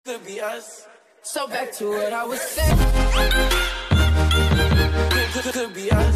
could be us. So back to what I was saying. Could, could, could be us.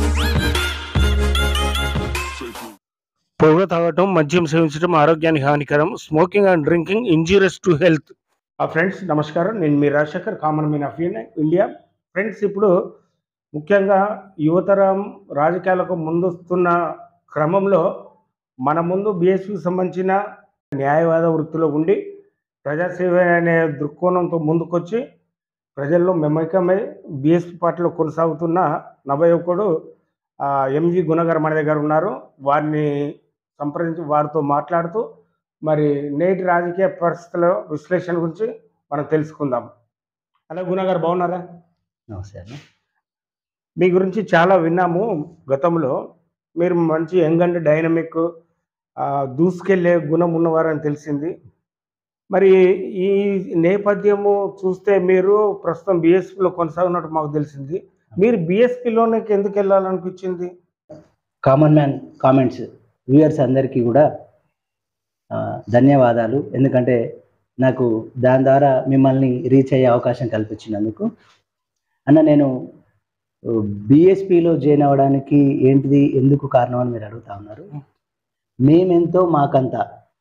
పొగ తాగటం మద్యం సేవించడం ఆరోగ్యానికి హానికరం smoking and drinking injurious to health ఆ ఫ్రెండ్స్ నమస్కారం నేను మీ Rajasekhar common man of India friends ఇప్పుడు ముఖ్యంగా యువతరం రాజకీయాలకు ముందుస్తున్న క్రమంలో మన ముందు బీఎస్పీకి సంబంధించిన న్యాయవాద వృత్తిలో ఉండి ప్రజాసేవ అనే దృక్కోణంతో ముందుకొచ్చి ప్రజల్లో మెమకమై బీఎస్పీ పార్టీలో కొనసాగుతున్న నవయువకుడు ఆ, ఎంజి గుణగర్ మన దగ్గర ఉన్నారు వారిని సంప్రదించి వారితో మాట్లాడుతూ మరి నేటి రాజకీయ పరిస్థితుల విశ్లేషణ గురించి మనం తెలుసుకుందాం హలో గుణగర్ బాగున్నారా నమస్తే అన్న మీ గురించి చాలా విన్నాము గతంలో మీరు మంచి యంగ్ అండ్ డైనమిక్ ఆ, దూసుకెళ్లే గుణం ఉన్నవారని తెలిసింది మరి ఈ నేపథ్యము చూస్తే మీరు ప్రస్తుతం బీఎస్పీలో కొనసాగున్నట్టు మాకు తెలిసింది మీరు బీఎస్పీలోనికి ఎందుకు వెళ్ళాలనిపించింది కామన్ మ్యాన్ కామెంట్స్ వ్యూయర్స్ అందరికీ కూడా ఆ, ధన్యవాదాలు ఎందుకంటే నాకు దాని ద్వారా మిమ్మల్ని రీచ్ అయ్యే అవకాశం కల్పించినందుకు అన్న నేను బీఎస్పీలో జాయిన్ అవ్వడానికి ఏంటిది ఎందుకు కారణం అని మీరు అడుగుతా ఉన్నారు మేమెంతో మాకంత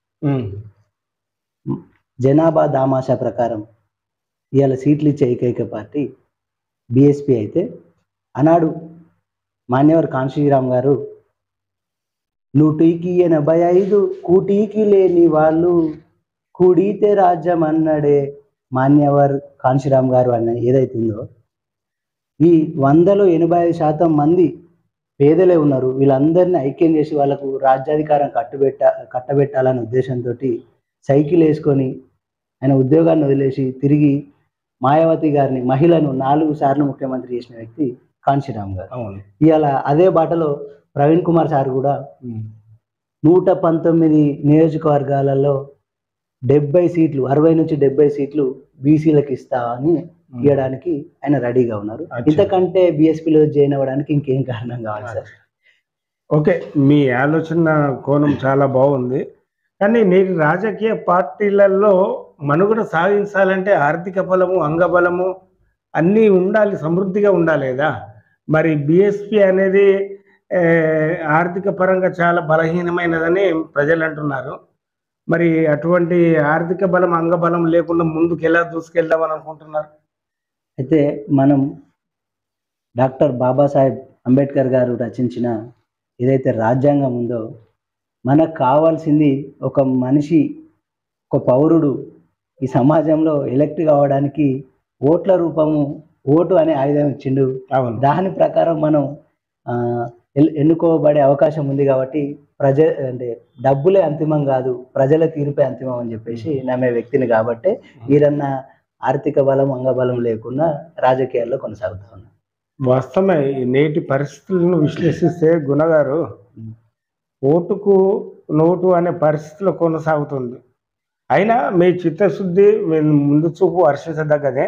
జనాభా దామాషా ప్రకారం ఇవాళ సీట్లు ఇచ్చే ఏకైక పార్టీ బీఎస్పీ అయితే ఆనాడు మాన్యవర్ కాంశీరామ్ గారు నూటికి ఎనభై ఐదు కూటికి లేని వాళ్ళు కూడితే రాజ్యం అన్నడే మాన్యవర్ కాంశీరామ్ గారు అన్న ఏదైతుందో ఈ వందలో ఎనభై ఐదు శాతం మంది పేదలే ఉన్నారు వీళ్ళందరినీ ఐక్యం చేసి వాళ్ళకు రాజ్యాధికారం కట్టుబెట్ట కట్టబెట్టాలనే ఉద్దేశంతో సైకిల్ వేసుకొని ఆయన ఉద్యోగాన్ని వదిలేసి తిరిగి మాయావతి గారిని మహిళను నాలుగు సార్లు ముఖ్యమంత్రి చేసిన వ్యక్తి కాంశీరామ్ గారు అవును ఇవాళ అదే బాటలో ప్రవీణ్ కుమార్ సార్ కూడా నూట పంతొమ్మిది నియోజకవర్గాలలో డెబ్బై సీట్లు అరవై నుంచి డెబ్బై సీట్లు బీసీలకు ఇస్తా అని ఇవ్వడానికి ఆయన రెడీగా ఉన్నారు అచ్చా. ఇంతకంటే బీఎస్పీలో జాయిన్ అవ్వడానికి ఇంకేం కారణం కావాలి సార్ ఓకే మీ ఆలోచన కోణం చాలా బాగుంది కానీ నేటి రాజకీయ పార్టీలలో మనుగడ సాగించాలంటే ఆర్థిక బలము అంగబలము అన్నీ ఉండాలి సమృద్ధిగా ఉండాలి కదా మరి బిఎస్పి అనేది ఏ, ఆర్థిక పరంగా చాలా బలహీనమైనదని ప్రజలు అంటున్నారు మరి అటువంటి ఆర్థిక బలం అంగబలం లేకుండా ముందుకు ఎలా దూసుకెళ్దామని అనుకుంటున్నారు అయితే మనం డాక్టర్ బాబాసాహెబ్ అంబేద్కర్ గారు రచించిన ఏదైతే రాజ్యాంగం ఉందో మనకు కావాల్సింది ఒక మనిషి ఒక పౌరుడు ఈ సమాజంలో ఎలక్ట్ కావడానికి ఓట్ల రూపము ఓటు అనే ఆయుధం ఇచ్చిండు అవును దాని ప్రకారం మనం ఆ, ఎల్- ఎన్నుకోబడే అవకాశం ఉంది కాబట్టి ప్రజ అంటే డబ్బులే అంతిమం కాదు ప్రజల తీర్పే అంతిమం అని చెప్పేసి నమ్మే వ్యక్తిని కాబట్టి వీరన్న ఆర్థిక బలం అంగబలం లేకుండా రాజకీయాల్లో కొనసాగుతా ఉన్నారు వాస్తవమే ఈ నేటి పరిస్థితులను విశ్లేషిస్తే గుణగారు ఓటుకు నోటు అనే పరిస్థితిలో కొనసాగుతుంది అయినా మీ చిత్తశుద్ధి మీ ముందు చూపు హర్షించదగ్గదే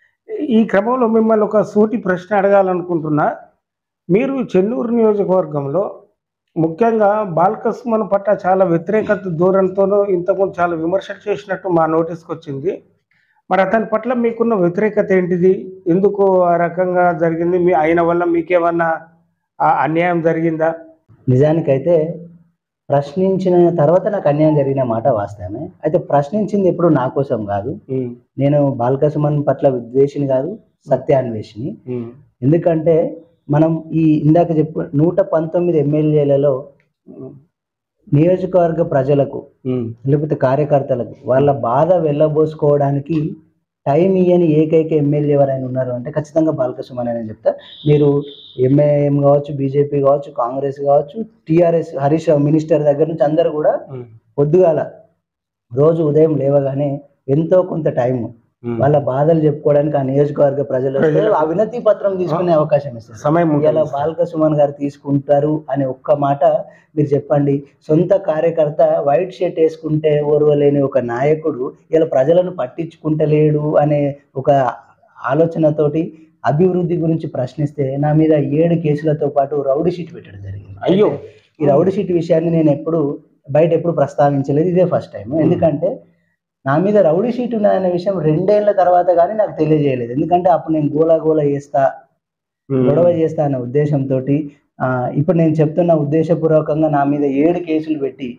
ఈ క్రమంలో మిమ్మల్ని ఒక సూటి ప్రశ్న అడగాలనుకుంటున్నా మీరు చెన్నూరు నియోజకవర్గంలో ముఖ్యంగా బాలకృష్మన్ పట్ల చాలా వ్యతిరేకత ధోరణితోనూ ఇంతకుముందు చాలా విమర్శలు చేసినట్టు మా నోటీస్కి వచ్చింది మరి అతని పట్ల మీకున్న వ్యతిరేకత ఏంటిది ఎందుకు ఆ రకంగా జరిగింది మీ ఆయన వల్ల మీకేమన్నా ఆ అన్యాయం జరిగిందా నిజానికైతే ప్రశ్నించిన తర్వాత నాకు అన్యాయం జరిగిన మాట వాస్తవమే అయితే ప్రశ్నించింది ఎప్పుడు నా కోసం కాదు ఉమ్, నేను బాలకసుమన్ పట్ల విద్వేషిని కాదు సత్యాన్వేషిని ఉమ్, ఎందుకంటే మనం ఈ ఇందాక చెప్పు నూట పంతొమ్మిది ఎమ్మెల్యేలలో ఉమ్, నియోజకవర్గ ప్రజలకు ఉమ్, లేకపోతే కార్యకర్తలకు వాళ్ళ బాధ వెళ్ళబోసుకోవడానికి టైం ఇయ్యని ఏకైక ఎమ్మెల్యే ఎవరైనా ఉన్నారు అంటే ఖచ్చితంగా బాలకృష్ణ అని చెప్తా మీరు ఎంఐఎం కావచ్చు బీజేపీ కావచ్చు కాంగ్రెస్ కావచ్చు టీఆర్ఎస్ హరీష్ రావు మినిస్టర్ దగ్గర నుంచి అందరూ కూడా ఉమ్, పొద్దుగాల రోజు ఉదయం లేవగానే ఎంతో కొంత టైం ఉమ్. వాళ్ళ బాధలు చెప్పుకోవడానికి ఆ నియోజకవర్గ ప్రజలు వస్తే ప్రజలు- ఆ వినతి పత్రం తీసుకునే అవకాశం ఇస్తారు సమయం ఇలా ఉంటుంది. బాలక సుమన్ గారు తీసుకుంటారు అనే ఒక్క మాట మీరు చెప్పండి సొంత కార్యకర్త వైట్ షర్ట్ వేసుకుంటే ఓర్వలేని ఒక నాయకుడు ఇలా ప్రజలను పట్టించుకుంటలేడు అనే ఒక ఆలోచనతోటి అభివృద్ధి గురించి ప్రశ్నిస్తే నా మీద ఏడు కేసులతో పాటు రౌడీ షీట్ పెట్టడం జరిగింది అయ్యో ఈ రౌడీ షీట్ విషయాన్ని నేను ఎప్పుడు బయట ఎప్పుడు ప్రస్తావించలేదు ఇదే ఫస్ట్ టైం ఎందుకంటే నా మీద రౌడీ షీట్ ఉన్నదనే విషయం రెండేళ్ల తర్వాత కానీ నాకు తెలియజేయలేదు ఎందుకంటే అప్పుడు నేను గోలా గోలా చేస్తా గొడవ చేస్తా అనే ఉద్దేశంతో ఇప్పుడు నేను చెప్తున్న ఉద్దేశపూర్వకంగా నా మీద ఏడు కేసులు పెట్టి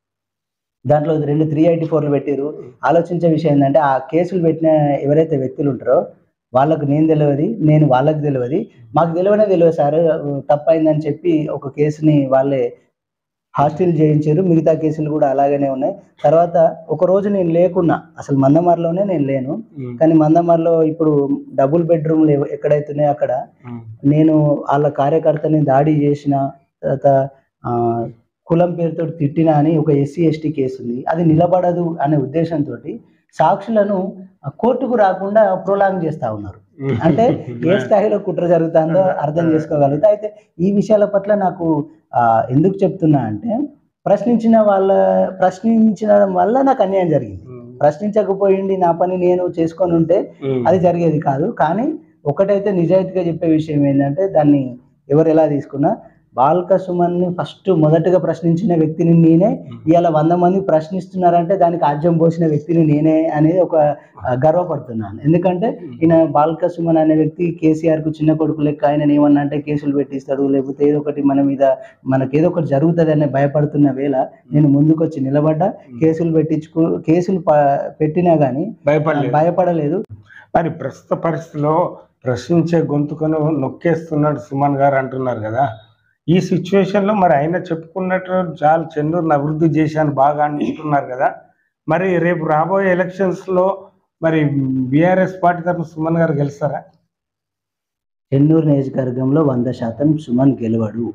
దాంట్లో రెండు త్రీ ఎయిటీ ఫోర్లు పెట్టారు ఆలోచించే విషయం ఏంటంటే ఆ కేసులు పెట్టిన ఎవరైతే వ్యక్తులు ఉంటారో వాళ్ళకు నేను తెలియదు నేను వాళ్ళకి తెలియదు మాకు తెలియనే తెలియదు సార్ తప్పైందని చెప్పి ఒక కేసుని వాళ్ళే హాస్టల్ చేయించారు మిగతా కేసులు కూడా అలాగనే ఉన్నాయి తర్వాత ఒక రోజు నేను లేకున్నా అసలు మందమార్లోనే నేను లేను కానీ మందమార్లో ఇప్పుడు డబుల్ బెడ్రూమ్లు ఎవ- ఎక్కడైతున్నాయో అక్కడ నేను వాళ్ళ కార్యకర్తని దాడి చేసిన తర్వాత ఆ, కులం పేరుతో తిట్టిన అని ఒక ఎస్సీ ఎస్టీ కేసు ఉంది అది నిలబడదు అనే ఉద్దేశంతో సాక్షులను ఆ, కోర్టుకు రాకుండా ప్రొలాంగ్ చేస్తా ఉన్నారు అంటే ఏ స్థాయిలో కుట్ర జరుగుతుందో అర్థం చేసుకోగలుగుతా అయితే ఈ విషయాల పట్ల నాకు ఆ, ఎందుకు చెప్తున్నా అంటే ప్రశ్నించిన వాళ్ళ ప్రశ్నించడం వల్ల నాకు అన్యాయం జరిగింది ప్రశ్నించకపోయింది నా పని నేను చేసుకొని ఉంటే అది జరిగేది కాదు కానీ ఒకటైతే నిజాయితీగా చెప్పే విషయం ఏంటంటే దాన్ని ఎవరు ఎలా తీసుకున్నా బాల్క సుమన్ని ఫస్ట్ మొదటగా ప్రశ్నించిన వ్యక్తిని నేనే ఇవాళ వంద మంది ప్రశ్నిస్తున్నారంటే దానికి ఆజ్యం పోసిన వ్యక్తిని నేనే అనేది ఒక ఆ, గర్వపడుతున్నాను ఎందుకంటే ఈయన బాల్క సుమన్ అనే వ్యక్తి కేసీఆర్ కు చిన్న కొడుకు లెక్క ఆయన ఏమన్నా అంటే కేసులు పెట్టిస్తాడు లేకపోతే ఏదో ఒకటి మన మీద మనకి ఏదో ఒకటి జరుగుతుంది అనే భయపడుతున్న వేళ నేను ముందుకొచ్చి నిలబడ్డా కేసులు పెట్టించుకు కేసులు ప- పెట్టినా కానీ భయపడలేదు భయపడలేదు మరి ప్రస్తుత పరిస్థితిలో ప్రశ్నించే గొంతుకను నొక్కేస్తున్నాడు సుమన్ గారు అంటున్నారు కదా ఈ సిచ్యువేషన్ లో మరి ఆయన చెప్పుకున్నట్టు చాలా చెన్నూరుని అభివృద్ధి చేశాను బాగా అంటున్నారు కదా మరి రేపు రాబోయే ఎలక్షన్స్ లో మరి బీఆర్ఎస్ పార్టీ తరఫున సుమన్ గారు గెలుస్తారా చెన్నూరు నియోజకవర్గంలో వంద శాతం సుమన్ గెలవడు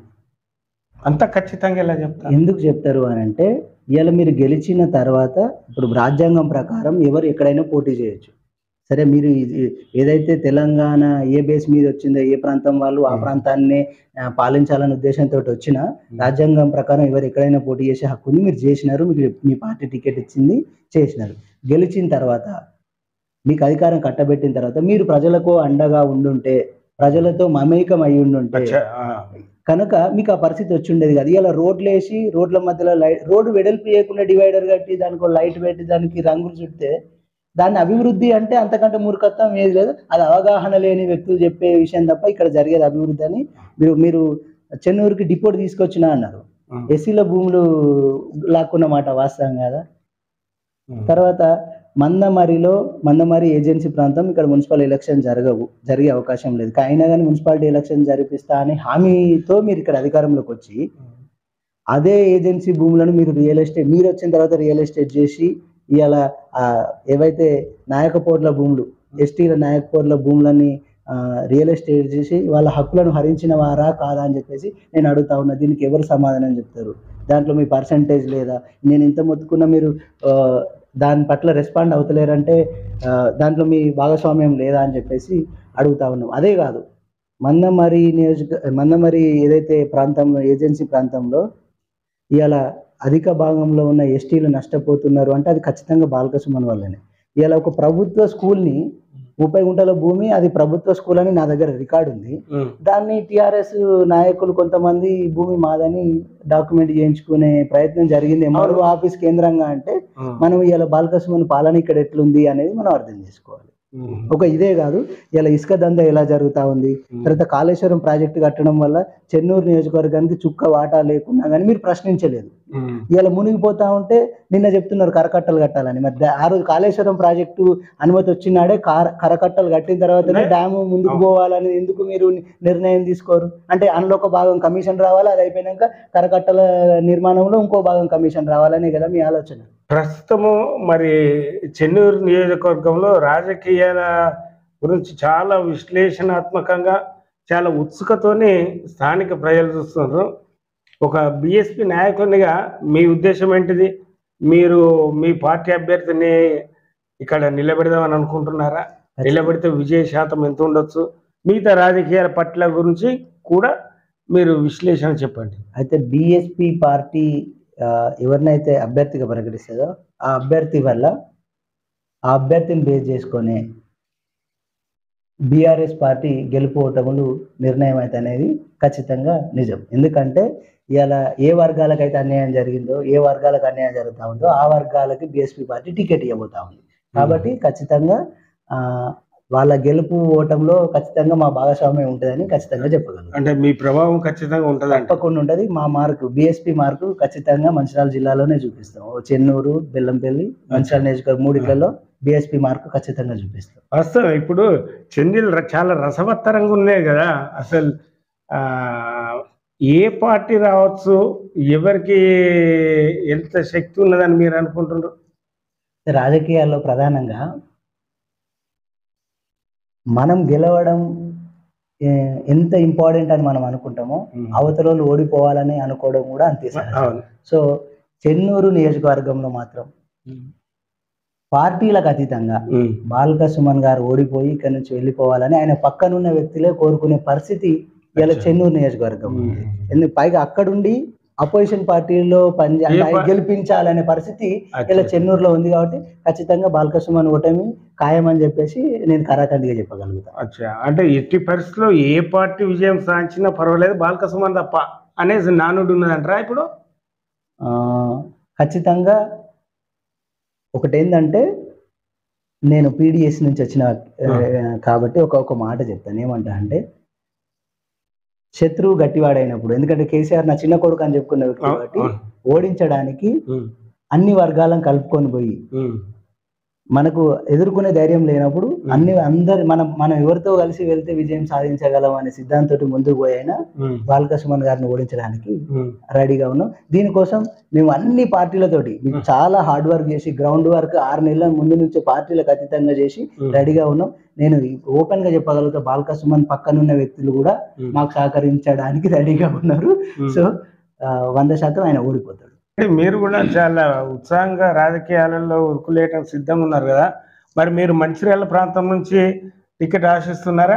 అంత ఖచ్చితంగా ఎలా చెప్తారు ఎందుకు చెప్తారు అని అంటే ఇవాళ మీరు గెలిచిన తర్వాత ఇప్పుడు రాజ్యాంగం ప్రకారం ఎవరు ఎక్కడైనా పోటీ చేయొచ్చు సరే మీరు ఇది ఏదైతే తెలంగాణ ఏ బేస్ మీద వచ్చిందో ఏ ప్రాంతం వాళ్ళు ఆ Hmm. ప్రాంతాన్ని ఆ, పాలించాలనే ఉద్దేశంతో వచ్చినా రాజ్యాంగం ప్రకారం ఎవరు ఎక్కడైనా పోటీ చేసే హక్కుని మీరు చేసినారు మీకు మీ పార్టీ టికెట్ ఇచ్చింది చేసినారు గెలిచిన తర్వాత మీకు అధికారం కట్టబెట్టిన తర్వాత మీరు ప్రజలకు అండగా ఉండుంటే ప్రజలతో మమేకం అయి ఉండుంటే అచ్చా, ఆ. కనుక మీకు ఆ పరిస్థితి వచ్చి ఉండేది కాదు ఇలా రోడ్లు వేసి రోడ్ల మధ్యలో లైట్ రోడ్డు వెడల్పు చేయకుండా డివైడర్ కట్టి దానికి ఒక లైట్ పెట్టి దానికి రంగులు చుడితే దాన్ని అభివృద్ధి అంటే అంతకంటే మూర్ఖత్వం ఏది లేదు అది అవగాహన లేని వ్యక్తులు చెప్పే విషయం తప్ప ఇక్కడ జరిగేది అభివృద్ధి అని మీరు మీరు చెన్నూరుకి డిపోట్ తీసుకొచ్చినా అన్నారు ఉమ్. ఎస్సీల భూములు లాక్కున్న మాట వాస్తవం కదా ఉమ్. తర్వాత మందమరిలో మందమరి ఏజెన్సీ ప్రాంతం ఇక్కడ మున్సిపల్ ఎలక్షన్ జరగవు జరిగే అవకాశం లేదు అయినా కానీ మున్సిపాలిటీ ఎలక్షన్ జరిపిస్తా అనే హామీతో మీరు ఇక్కడ అధికారంలోకి వచ్చి అదే ఏజెన్సీ భూములను మీరు రియల్ ఎస్టేట్ మీరు వచ్చిన తర్వాత రియల్ ఎస్టేట్ చేసి ఇవాళ ఆ, ఏవైతే నాయకపోట్ల భూములు ఎస్టీల నాయకపోట్ల భూములని ఆ, రియల్ ఎస్టేట్ చేసి వాళ్ళ హక్కులను హరించిన వారా కాదా అని చెప్పేసి నేను అడుగుతా ఉన్నా దీనికి ఎవరు సమాధానం చెప్తారు దాంట్లో మీ పర్సంటేజ్ లేదా నేను ఇంత మొత్తుకున్నా మీరు ఆ, దాని పట్ల రెస్పాండ్ అవుతలేరంటే ఆ, దాంట్లో మీ భాగస్వామ్యం లేదా అని చెప్పేసి అడుగుతా ఉన్నాం అదే కాదు మందమరి నియోజక మందమరి ఏదైతే ప్రాంతంలో ఏజెన్సీ ప్రాంతంలో ఇవాళ అధిక భాగంలో ఉన్న ఎస్టీలు నష్టపోతున్నారు అంటే అది ఖచ్చితంగా బాలక సుమన్ వల్లనే ఇవాళ ఒక ప్రభుత్వ స్కూల్ని ముప్పై గుంటల భూమి అది ప్రభుత్వ స్కూల్ అని నా దగ్గర రికార్డు ఉంది ఉమ్. దాన్ని టిఆర్ఎస్ నాయకులు కొంతమంది ఈ భూమి మాదని డాక్యుమెంట్ చేయించుకునే ప్రయత్నం జరిగింది ఎంఆర్ఓ ఆఫీస్ కేంద్రంగా అంటే ఉమ్. మనం ఇవాళ బాలక సుమన్ పాలన ఇక్కడ ఎట్లుంది అనేది మనం అర్థం చేసుకోవాలి ఉమ్. ఒక ఇదే కాదు ఇలా ఇసుక దందా ఎలా జరుగుతా ఉంది తర్వాత కాళేశ్వరం ప్రాజెక్టు కట్టడం వల్ల చెన్నూరు నియోజకవర్గానికి చుక్క వాటా లేకున్నా కానీ మీరు ప్రశ్నించలేదు ఉమ్. ఇలా మునిగిపోతా ఉంటే నిన్న చెప్తున్నారు కరకట్టలు కట్టాలని మరి దా- ఆ రోజు కాళేశ్వరం ప్రాజెక్టు అనుమతి వచ్చినాడే కార- కరకట్టలు కట్టిన తర్వాతనే అంటే- డ్యాము ముందుకు అవును. పోవాలని ఎందుకు మీరు ని- నిర్ణయం తీసుకోరు అంటే అందులో ఒక భాగం కమిషన్ రావాలి అది అయిపోయినాక కరకట్టల నిర్మాణంలో ఇంకో భాగం కమిషన్ రావాలనే కదా మీ ఆలోచన ప్రస్తుతము మరి చెన్నూరు నియోజకవర్గంలో రాజకీయాల గురించి చాలా విశ్లేషణాత్మకంగా చాలా ఉత్సుకతోని స్థానిక ప్రజలు చూస్తున్నారు ఒక బిఎస్పి నాయకునిగా మీ ఉద్దేశం ఏంటిది మీరు మీ పార్టీ అభ్యర్థిని ఇక్కడ నిలబెడదామని అనుకుంటున్నారా నిలబెడితే విజయ శాతం ఎంత ఉండొచ్చు మిగతా రాజకీయాల పట్ల గురించి కూడా మీరు విశ్లేషణ చెప్పండి అయితే బిఎస్పి పార్టీ ఆ, ఎవరినైతే అభ్యర్థిగా ప్రకటిస్తుందో ఆ అభ్యర్థి వల్ల ఆ అభ్యర్థిని బేస్ చేసుకొని బీఆర్ఎస్ పార్టీ గెలుపు ఓటములు నిర్ణయం అయితే అనేది ఖచ్చితంగా నిజం ఎందుకంటే ఇవాళ ఏ వర్గాలకైతే అన్యాయం జరిగిందో ఏ వర్గాలకు అన్యాయం జరుగుతా ఉందో ఆ వర్గాలకి బీఎస్పీ పార్టీ టికెట్ ఇవ్వబోతా ఉంది కాబట్టి ఖచ్చితంగా ఆ, వాళ్ళ గెలుపు ఓటంలో ఖచ్చితంగా మా భాగస్వామ్యం ఉంటుందని ఖచ్చితంగా చెప్పగలను అంటే మీ ప్రభావం ఖచ్చితంగా ఉంటుందంట తప్పకుండా ఉంటది మా మార్కు బిఎస్పి మార్కు ఖచ్చితంగా మంచిర్యాల జిల్లాలోనే చూపిస్తాం ఓ చెన్నూరు బెల్లంపల్లి మంచిర్యాల నియోజకవర్గం మూడిట్లలో బిఎస్పి మార్కు ఖచ్చితంగా చూపిస్తాం వాస్తవం ఇప్పుడు చెందిలు ర- చాలా రసవత్తరంగా ఉన్నాయి కదా అసలు ఆ, ఏ పార్టీ రావచ్చు ఎవరికి ఎంత శక్తి ఉన్నదని మీరు అనుకుంటున్నారు రాజకీయాల్లో ప్రధానంగా మనం గెలవడం ఏ, ఎంత ఇంపార్టెంట్ అని మనం అనుకుంటామో అవతల వాళ్ళు ఓడిపోవాలని అనుకోవడం కూడా అంతే సహజం. అవును సో చెన్నూరు నియోజకవర్గంలో మాత్రం పార్టీలకు అతీతంగా ఉమ్. బాలక సుమన్ గారు ఓడిపోయి ఇక్కడ నుంచి వెళ్ళిపోవాలని ఆయన పక్కనున్న వ్యక్తులే కోరుకునే పరిస్థితి ఇలా అచ్చా. చెన్నూరు నియోజకవర్గం ఉమ్. ఎందుకు పైగా అక్కడుండి అపోజిషన్ పార్టీలో పని ఏ అంటే పా- గెలిపించాలనే పరిస్థితి అచ్చా. ఇలా చెన్నూరులో ఉంది కాబట్టి ఖచ్చితంగా బాలక సుమన్ ఓటమి ఖాయమని చెప్పేసి నేను కరాఖండిగా చెప్పగలుగుతాను అచ్చా అంటే ఎట్టి పరిస్థితుల్లో ఏ పార్టీ విజయం సాధించినా పర్వాలేదు బాలక సుమన్ తప్ప అనేసి నానుడు ఉన్నదంటారా ఇప్పుడు ఆ, ఖచ్చితంగా ఒకటి ఏంటంటే నేను పీడిఎస్ నుంచి వచ్చిన ఆ, కాబట్టి ఒక ఒక మాట చెప్తాను ఏమంటా అంటే శత్రువు గట్టివాడైనప్పుడు ఎందుకంటే కేసీఆర్ నా చిన్న కొడుకు అని చెప్పుకున్న వ్యక్తి అవును, కాబట్టి అవును. ఓడించడానికి ఉమ్, అన్ని వర్గాలను కలుపుకొని పోయి ఉమ్, మనకు ఎదుర్కొనే ధైర్యం లేనప్పుడు అన్ని అందరి మనం మనం ఎవరితో కలిసి వెళ్తే విజయం సాధించగలం అనే సిద్ధాంతంతో ముందుకు పోయినా ఉమ్, బాలక సుమన్ గారిని ఓడించడానికి ఉమ్, రెడీగా ఉన్నాం దీనికోసం మేము అన్ని పార్టీలతోటి మేము చాలా హార్డ్ వర్క్ చేసి గ్రౌండ్ వర్క్ ఆరు నెలల ముందు నుంచి పార్టీలకు అతీతంగా చేసి ఉమ్, రెడీగా ఉన్నాం నేను ఓపెన్ గా చెప్పగలుగుతా బాలక సుమన్ పక్కనున్న వ్యక్తులు కూడా ఉమ్, మాకు సహకరించడానికి రెడీగా ఉన్నారు ఉమ్. సో ఆ, వంద శాతం ఆయన ఓడిపోతాడు అంటే మీరు కూడా చాలా ఉత్సాహంగా రాజకీయాలలో ఉరుకులేయటం సిద్ధంగా ఉన్నారు కదా మరి మీరు మంచిర్యాల ప్రాంతం నుంచి టికెట్ ఆశిస్తున్నారా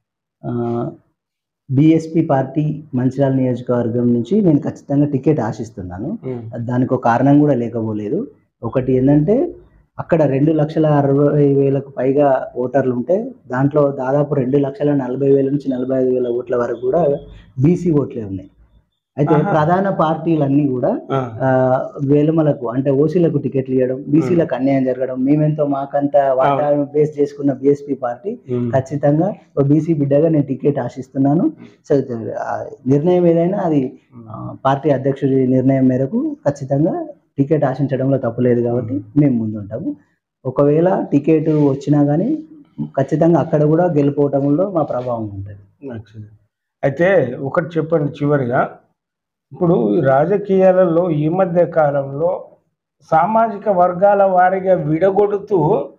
బిఎస్పి పార్టీ మంచిర్యాల నియోజకవర్గం నుంచి నేను ఖచ్చితంగా టికెట్ ఆశిస్తున్నాను దానికి ఒక కారణం కూడా లేకపోలేదు ఒకటి ఏంటంటే అక్కడ రెండు లక్షల అరవై వేలకు పైగా ఓటర్లు ఉంటే దాంట్లో దాదాపు రెండు లక్షల నలభై వేల నుంచి నలభై ఐదు వేల ఓట్ల వరకు కూడా బీసీ ఓట్లే ఉన్నాయి అయితే ఆహా. ప్రధాన పార్టీలన్నీ కూడా ఆ, ఆ, వేలుమలకు అంటే ఓసీలకు టికెట్లు ఇవ్వడం బీసీలకు అన్యాయం జరగడం మేమెంతో మాకంత వాటా బేస్ చేసుకున్న బిఎస్పీ పార్టీ ఉమ్, ఖచ్చితంగా ఒక బీసీ బిడ్డగా నేను టికెట్ ఆశిస్తున్నాను సో ఆ నిర్ణయం ఏదైనా అది ఆ, పార్టీ అధ్యక్షుడి నిర్ణయం మేరకు ఖచ్చితంగా టికెట్ ఆశించడంలో తప్పులేదు కాబట్టి మేము ముందుంటాము ఒకవేళ టికెట్ వచ్చినా కానీ ఖచ్చితంగా అక్కడ కూడా గెలుపోవటంలో మా ప్రభావం ఉంటుంది నచ్చింది. అయితే ఒకటి చెప్పండి చివరిగా ఇప్పుడు ఈ రాజకీయాలలో ఈ మధ్య కాలంలో సామాజిక వర్గాల వారిగా విడగొడుతూ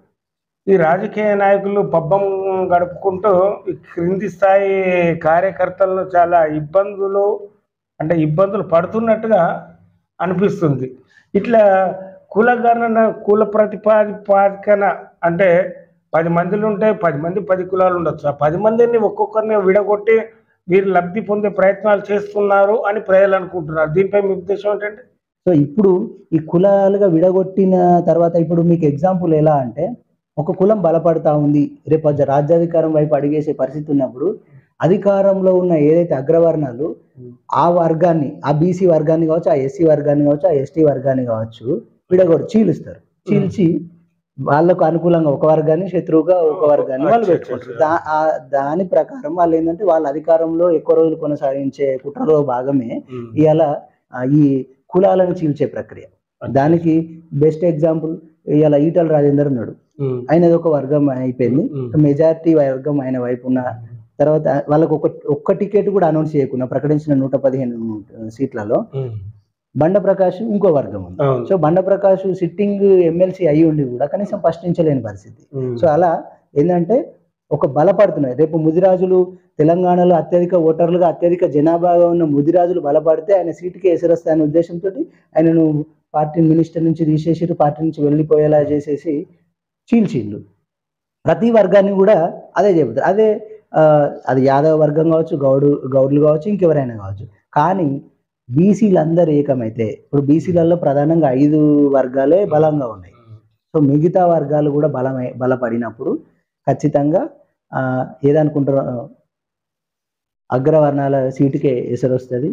ఈ రాజకీయ నాయకులు పబ్బం గడుపుకుంటూ ఈ క్రింది స్థాయి కార్యకర్తలను చాలా ఇబ్బందులు అంటే ఇబ్బందులు పడుతున్నట్టుగా అనిపిస్తుంది ఇట్లా కులగణన కుల ప్రతిపాదికన అంటే పది మందిలు ఉంటే పది మంది పది కులాలు ఉండొచ్చు ఆ పది మందిని ఒక్కొక్కరిని విడగొట్టి వీరు లబ్ధి పొందే ప్రయత్నాలు చేస్తున్నారు అని ప్రజలు అనుకుంటున్నారు దీనిపై మీ ఉద్దేశం ఏంటంటే సో ఇప్పుడు ఈ కులాలుగా విడగొట్టిన తర్వాత ఇప్పుడు మీకు ఎగ్జాంపుల్ ఎలా అంటే ఒక కులం బలపడతా ఉంది రేపు అది రాజ్యాధికారం వైపు అడిగేసే పరిస్థితి ఉన్నప్పుడు అధికారంలో ఉన్న ఏదైతే అగ్రవర్ణాలు ఆ వర్గాన్ని ఆ బీసీ వర్గాన్ని కావచ్చు ఆ ఎస్సీ వర్గాన్ని కావచ్చు ఆ ఎస్టీ వర్గాన్ని కావచ్చు విడగొట్టి చీలుస్తారు చీల్చి వాళ్ళకు అనుకూలంగా ఒక వర్గాన్ని శత్రువుగా ఒక వర్గాన్ని వాళ్ళు పెట్టుకుంటారు దా ఆ- దాని ప్రకారం వాళ్ళు ఏంటంటే వాళ్ళ అధికారంలో ఎక్కువ రోజులు కొనసాగించే కుట్రలో భాగమే ఇవాళ ఆ, ఈ కులాలను చీల్చే ప్రక్రియ దానికి బెస్ట్ ఎగ్జాంపుల్ ఇవాళ ఈటల రాజేందర్ ఉన్నాడు ఉమ్, ఆయనది ఒక వర్గం అయిపోయింది ఉమ్, మెజారిటీ వర్గం ఆయన వైపు ఉన్న తర్వాత వాళ్ళకు ఒక ఒక్క టికెట్ కూడా అనౌన్స్ చేయకుండా ప్రకటించిన నూట పదిహేను సీట్లలో ఉమ్, బండ ప్రకాష్ ఇంకో వర్గం ఉంది అవును. సో బండ ప్రకాష్ సిట్టింగ్ ఎమ్మెల్సీ అయి ఉండి కూడా కనీసం ప్రశ్నించలేని పరిస్థితి ఉమ్, సో అలా ఏంటంటే ఒక బలపడుతున్నాయి రేపు ముదిరాజులు తెలంగాణలో అత్యధిక ఓటర్లుగా అత్యధిక జనాభాగా ఉన్న ముదిరాజులు బలపడితే ఆయన సీటుకి ఎసరొస్తాయనే ఉద్దేశంతో ఆయనను పార్టీ మినిస్టర్ నుంచి తీసేసి పార్టీ నుంచి వెళ్ళిపోయేలా చేసేసి చీల్చిళ్ళు ప్రతి వర్గాన్ని కూడా అదే చెబుతారు అదే ఆ, అది యాదవ వర్గం కావచ్చు గౌడు గౌడ్లు కావచ్చు ఇంకెవరైనా కావచ్చు కానీ బీసీలు అందరు ఏకమైతే ఇప్పుడు బీసీలలో ప్రధానంగా ఐదు వర్గాలే బలంగా ఉన్నాయి సో మిగతా వర్గాలు కూడా బలమై బలపడినప్పుడు ఖచ్చితంగా ఆ, ఏదనుకుంటారో ఆ, అగ్రవర్ణాల సీటుకే ఎసరు వస్తుంది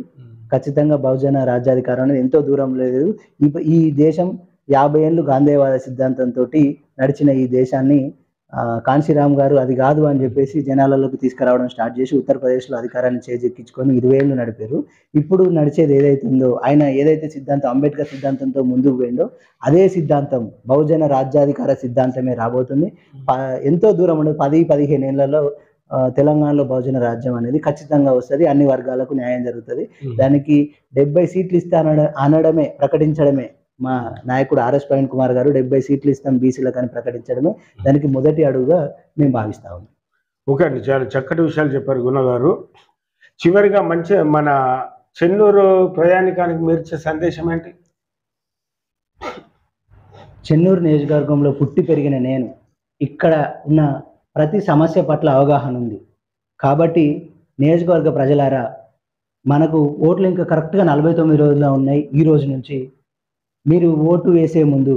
ఖచ్చితంగా బహుజన రాజ్యాధికారం అనేది ఎంతో దూరం లేదు ఈ ఈ దేశం యాభై ఏళ్ళు గాంధేయవాద సిద్ధాంతంతో నడిచిన ఈ దేశాన్ని ఆ, కాంశీరామ్ గారు అది కాదు అని చెప్పేసి జనాలలోకి తీసుకురావడం స్టార్ట్ చేసి ఉత్తరప్రదేశ్లో అధికారాన్ని చేజెక్కించుకొని ఇరవై ఏళ్ళు నడిపారు ఇప్పుడు నడిచేది ఏదైతే ఉందో ఆయన ఏదైతే సిద్ధాంతం అంబేద్కర్ సిద్ధాంతంతో ముందుకు పోయిందో అదే సిద్ధాంతం బహుజన రాజ్యాధికార సిద్ధాంతమే రాబోతుంది ప- ఎంతో దూరం ఉండదు పది పదిహేను ఏళ్లలో ఆ, తెలంగాణలో బహుజన రాజ్యం అనేది ఖచ్చితంగా వస్తుంది అన్ని వర్గాలకు న్యాయం జరుగుతుంది దానికి డెబ్బై సీట్లు ఇస్తే అనడ అనడమే ప్రకటించడమే మా నాయకుడు ఆర్ఎస్ ప్రవీణ్ కుమార్ గారు డెబ్బై సీట్లు ఇస్తాం బీసీలకు అని ప్రకటించడమే దానికి మొదటి అడుగుగా మేము భావిస్తా ఉన్నాం ఓకే అండి చాలా చక్కటి విషయాలు చెప్పారు గుణ గారు చివరిగా మంచి మన చెన్నూరు ప్రయాణికానికి మీరు ఇచ్చే సందేశం ఏంటి చెన్నూరు నియోజకవర్గంలో పుట్టి పెరిగిన నేను ఇక్కడ ఉన్న ప్రతి సమస్య పట్ల అవగాహన ఉంది కాబట్టి నియోజకవర్గ ప్రజలారా మనకు ఓట్లు ఇంకా కరెక్ట్గా నలభై తొమ్మిది రోజులు ఉన్నాయి ఈ రోజు నుంచి మీరు ఓటు వేసే ముందు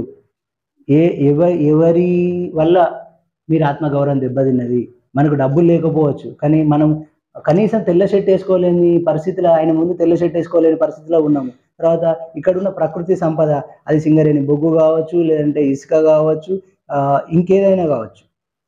ఏ ఎవరి ఎవరి వల్ల మీరు ఆత్మగౌరవం దెబ్బతిన్నది మనకు డబ్బులు లేకపోవచ్చు కానీ మనం కనీసం తెల్ల షర్ట్ వేసుకోలేని పరిస్థితిలో ఆయన ముందు తెల్ల షర్ట్ వేసుకోలేని పరిస్థితిలో ఉన్నాము తర్వాత ఇక్కడ ఉన్న ప్రకృతి సంపద అది సింగరేణి బొగ్గు కావచ్చు లేదంటే ఇసుక కావచ్చు ఆ, ఇంకేదైనా కావచ్చు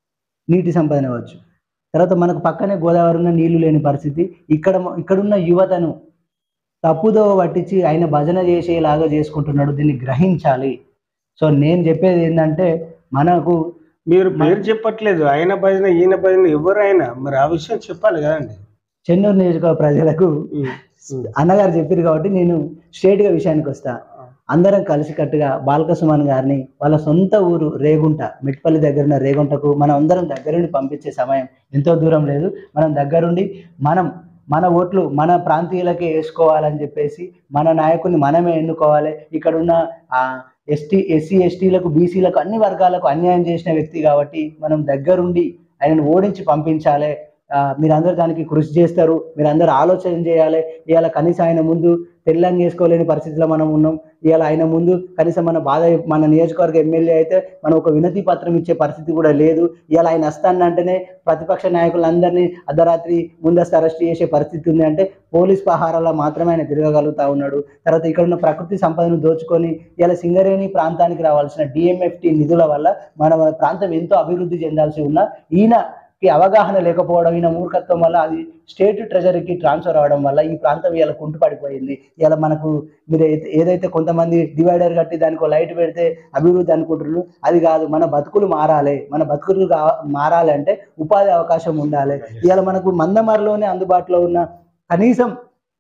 నీటి సంపద కావచ్చు తర్వాత మనకు పక్కనే గోదావరి ఉన్న నీళ్లు లేని పరిస్థితి ఇక్కడ ఇక్కడున్న యువతను తప్పుదో పట్టించి ఆయన భజన చేసేలాగా చేసుకుంటున్నాడు దీన్ని గ్రహించాలి సో నేను చెప్పేది ఏంటంటే మనకు మీరు పేరు చెప్పట్లేదు ఆయన భజన ఈయన భజన ఎవరైనా మరి ఆ విషయం చెప్పాలి కదండి చెన్నూరు నియోజకవర్గ ప్రజలకు అన్నగారు చెప్పారు కాబట్టి నేను straight గా విషయానికి వస్తా అందరం కలిసికట్టుగా బాలక సుమన్ గారిని వాళ్ళ సొంత ఊరు రేగుంట మిట్పల్లి దగ్గర ఉన్న రేగుంటకు మనం అందరం దగ్గరుండి పంపించే సమయం ఎంతో దూరం లేదు మనం దగ్గరుండి మనం మన ఓట్లు మన ప్రాంతీయులకే వేసుకోవాలని చెప్పేసి మన నాయకుని మనమే ఎన్నుకోవాలి ఇక్కడ ఉన్న ఆ ఎస్టీ ఎస్సీ ఎస్టీలకు బీసీలకు అన్ని వర్గాలకు అన్యాయం చేసిన వ్యక్తి కాబట్టి మనం దగ్గరుండి ఆయనను ఓడించి పంపించాలి ఆ, మీరందరూ దానికి కృషి చేస్తారు మీరందరూ ఆలోచన చేయాలి ఇవాళ కనీసం ఆయన ముందు తెల్లంగా వేసుకోలేని పరిస్థితిలో మనం ఉన్నాం ఇవాళ ఆయన ముందు కనీసం మన బాధ మన నియోజకవర్గ ఎమ్మెల్యే అయితే మనం ఒక వినతి పత్రం ఇచ్చే పరిస్థితి కూడా లేదు ఇవాళ ఆయన వస్తానంటేనే ప్రతిపక్ష నాయకులందరినీ అర్ధరాత్రి ముందస్తు అరెస్ట్ చేసే పరిస్థితి ఉంది అంటే పోలీస్ పహారాల మాత్రమే ఆయన తిరగగలుగుతా ఉన్నాడు తర్వాత ఇక్కడ ఉన్న ప్రకృతి సంపదను దోచుకొని ఇలా సింగరేణి ప్రాంతానికి రావాల్సిన డిఎంఎఫ్టి నిధుల వల్ల మన ప్రాంతం ఎంతో అభివృద్ధి చెందాల్సి ఉన్న ఈయనకి అవగాహన లేకపోవడం ఈయన మూర్ఖత్వం వల్ల అది స్టేట్ ట్రెజరీకి ట్రాన్స్ఫర్ అవడం వల్ల ఈ ప్రాంతం ఇలా కుంటుపడిపోయింది ఇలా మనకు మీరు ఏదైతే- ఏదైతే కొంతమంది డివైడర్ కట్టి దానికి లైట్ పెడితే అభివృద్ధి అనుకుంటున్నారు అది కాదు మన బతుకులు మారాలి మన బతుకులు కా- మారాలి అంటే ఉపాధి అవకాశం ఉండాలి ఇవాళ మనకు మందమరిలోనే అందుబాటులో ఉన్న కనీసం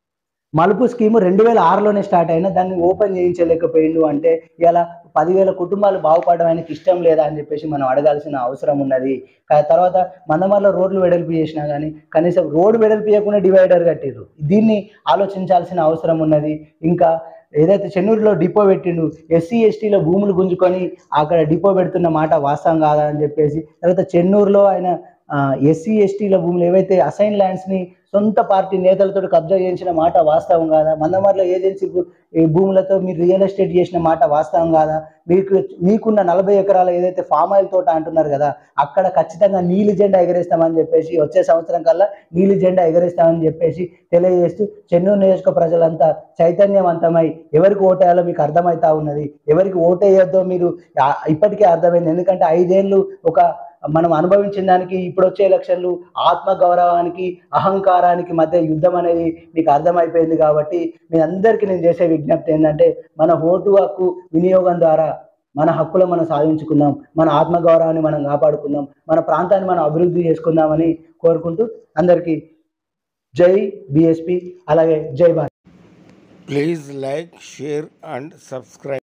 మలుపు స్కీము రెండు వేల ఆరులోనే స్టార్ట్ అయినా దాన్ని ఓపెన్ చేయించలేకపోయిండు అంటే ఇలా పదివేల కుటుంబాలు బాగుపడడం ఆయనకి ఇష్టం లేదా అని చెప్పేసి మనం అడగాల్సిన అవసరం ఉన్నది కా- తర్వాత మందమరిలో రోడ్లు వెడల్పు చేసినా కానీ కనీసం రోడ్డు వెడల్పు చేయకుండా డివైడర్ కట్టిర్రు దీన్ని ఆలోచించాల్సిన అవసరం ఉన్నది ఇంకా ఏదైతే చెన్నూరులో డిపో పెట్టిండు ఎస్సీ ఎస్టీలో భూములు గుంజుకొని అక్కడ డిపో పెడుతున్న మాట వాస్తవం కాదా అని చెప్పేసి తర్వాత చెన్నూరులో ఆయన ఎస్సీ ఎస్టీల భూములు ఏవైతే అసైన్ ల్యాండ్స్ని సొంత పార్టీ నేతలతో కబ్జా చేయించిన మాట వాస్తవం కాదా మందమర్లో ఏజెన్సీ భూ- ఈ భూములతో మీరు రియల్ ఎస్టేట్ చేసిన మాట వాస్తవం కాదా మీకు మీకున్న నలభై ఎకరాల ఏదైతే ఫామ్ ఆయిల్ తోట అంటున్నారు కదా అక్కడ ఖచ్చితంగా నీలి జెండా ఎగరేస్తామని చెప్పేసి వచ్చే సంవత్సరం కల్లా నీలి జెండా ఎగరేస్తామని చెప్పేసి తెలియజేస్తూ చెన్నూరు నియోజక ప్రజలంతా చైతన్యవంతమై ఎవరికి ఓటేయాలో మీకు అర్థమవుతా ఉన్నది ఎవరికి ఓటేయొద్దో మీరు ఆ- ఇప్పటికే అర్థమైంది ఎందుకంటే ఐదేళ్ళు ఒక మనం అనుభవించిన దానికి ఇప్పుడు వచ్చే ఎలక్షన్లు ఆత్మ గౌరవానికి అహంకారానికి మధ్య యుద్ధం అనేది మీకు అర్థమైపోయింది కాబట్టి మీ అందరికీ నేను చేసే విజ్ఞప్తి ఏంటంటే మన ఓటు హక్కు వినియోగం ద్వారా మన హక్కులు మనం సాధించుకుందాం మన ఆత్మగౌరవాన్ని మనం కాపాడుకుందాం మన ప్రాంతాన్ని మనం అభివృద్ధి చేసుకుందామని కోరుకుంటూ అందరికీ జై బిఎస్పి అలాగే జై Bharat please like share and subscribe